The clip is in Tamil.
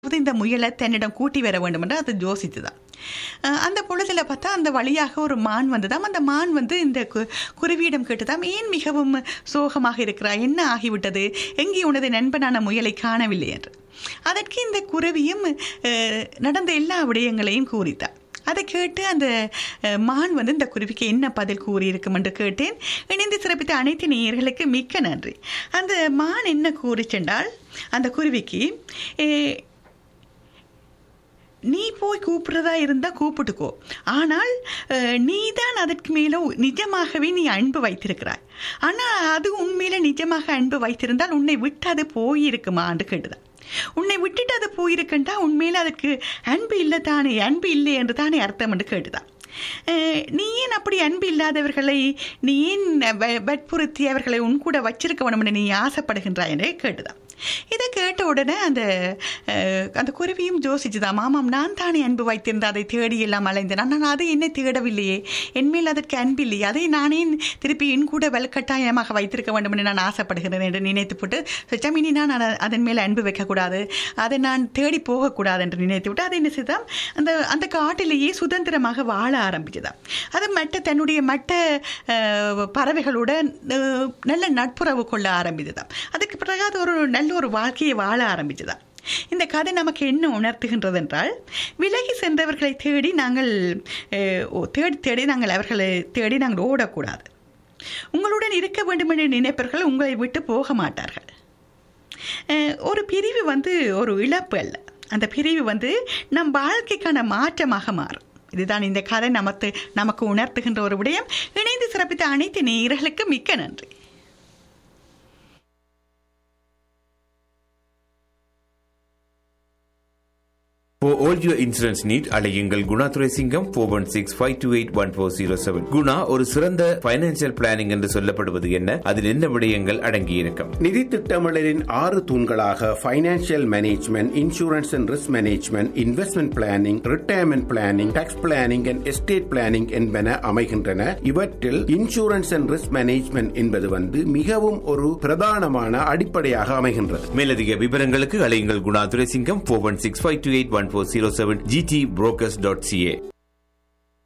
அதாவது இந்த முயலை தன்னிடம் கூட்டி வர வேண்டும் என்று அது யோசித்துதான் அஹ் அந்த பொழுதுல பார்த்தா அந்த வழியாக ஒரு மான் வந்ததாம் அந்த மான் வந்து இந்த கு- குருவியிடம் கேட்டதாம் ஏன் மிகவும் சோகமாக இருக்கிறாய் என்ன ஆகிவிட்டது எங்கே உனது நண்பனான முயலை காணவில்லை என்று அதற்கு இந்த குருவியும் அஹ், நடந்த எல்லா விடயங்களையும் கூறித்தார் அதை கேட்டு அந்த அஹ், மான் வந்து இந்த குருவிக்கு என்ன பதில் கூறியிருக்கும் என்று கேட்டேன் இணைந்து சிறப்பித்த அனைத்து நேயர்களுக்கு மிக்க நன்றி அந்த மான் என்ன கூறிச்சென்றால் அந்த குருவிக்கு "ஏ, நீ போய் கூப்பிடுறதா இருந்தா கூப்பிட்டுக்கோ ஆனால் அஹ், நீதான் அதற்கு மேல நிஜமாகவே நீ அன்பு வைத்திருக்கிறாய் ஆனா அது உண்மையில நிஜமாக அன்பு வைத்திருந்தால் உன்னை விட்டு அது போயிருக்குமான்னு கேட்டுதான் உன்னை விட்டுட்டு அது போயிருக்கண்டா உண்மையில அதற்கு அன்பு இல்லை தானே அன்பு இல்லை என்று தானே அர்த்தம் என்று கேட்டுதான் அஹ், நீ ஏன் அப்படி அன்பு இல்லாதவர்களை நீ ஏன் வ- வற்புறுத்தி அவர்களை உன் கூட வச்சிருக்க வேண்டும் என்று நீ ஆசைப்படுகின்றாய் என்று கேட்டுதான் இதை கேட்ட உடனே அந்த அஹ், அந்த குருவியும் யோசிச்சுதான் மாமாம் நான் தானே அன்பு வைத்திருந்த அதை தேடி எல்லாம் அலைந்தேன் ஆனால் அது என்னை தேடவில்லையே என்மேல் அதற்கு அன்பு இல்லையே அதை நானே திருப்பி என் கூட வலுக்கட்டாயமாக வைத்திருக்க வேண்டும் என்று நான் ஆசைப்படுகிறேன் என்று நினைத்து போட்டு சச்சமினி நான் அத- அதன் மேல் அன்பு வைக்கக்கூடாது அதை நான் தேடி போகக்கூடாது என்று நினைத்து விட்டு அதை என்ன செய்தால் அந்த அந்த காட்டிலேயே சுதந்திரமாக வாழ ஆரம்பிச்சதாம் அது மற்ற தன்னுடைய மற்ற அஹ், பறவைகளுடன் அஹ், நல்ல நட்புறவு கொள்ள ஆரம்பித்ததாம் அதுக்கு பிறகு அது ஒரு நல்ல ஒரு வாழ்க்கையை வாழ ஆரம்பிச்சதாம் இந்த கதை நமக்கு என்ன உணர்த்துகின்றது என்றால் விலகி சென்றவர்களை தேடி நாங்கள் அஹ், ஓ, தேடி தேடி நாங்கள் அவர்களை தேடி நாங்கள் ஓடக்கூடாது உங்களுடன் இருக்க வேண்டும் என்று நினைப்பவர்கள் உங்களை விட்டு போக மாட்டார்கள் அஹ், ஒரு பிரிவு வந்து ஒரு இழப்பு அல்ல அந்த பிரிவு வந்து நம் வாழ்க்கைக்கான மாற்றமாக மாறும் இதுதான் இந்த கதை நமக்கு நமக்கு உணர்த்துகின்ற ஒரு விடயம் இணைந்து சிறப்பித்த அனைத்து நேயர்களுக்கு மிக்க நன்றி For all your insurance need, அலையுங்கள் Guna Duraisingam four one six five two eight one four zero seven Guna ஒரு சிறந்த பைனான்சியல் பிளானிங் என்று சொல்லப்படுவது என்ன அதில் என்ன விடயங்கள் அடங்கியிருக்கும் நிதி திட்டமிடலின் ஆறு தூண்களாக financial management insurance and risk management investment planning retirement planning tax planning and estate planning என்பன அமைகின்றன இவற்றில் இன்சூரன்ஸ் அண்ட் ரிஸ்க் மேனேஜ்மெண்ட் என்பது வந்து மிகவும் ஒரு பிரதானமான அடிப்படையாக அமைகின்றது மேலதிக விவரங்களுக்கு அலையுங்கள் Guna Duraisingam four one six five two eight one four zero seven GT brokers dot CA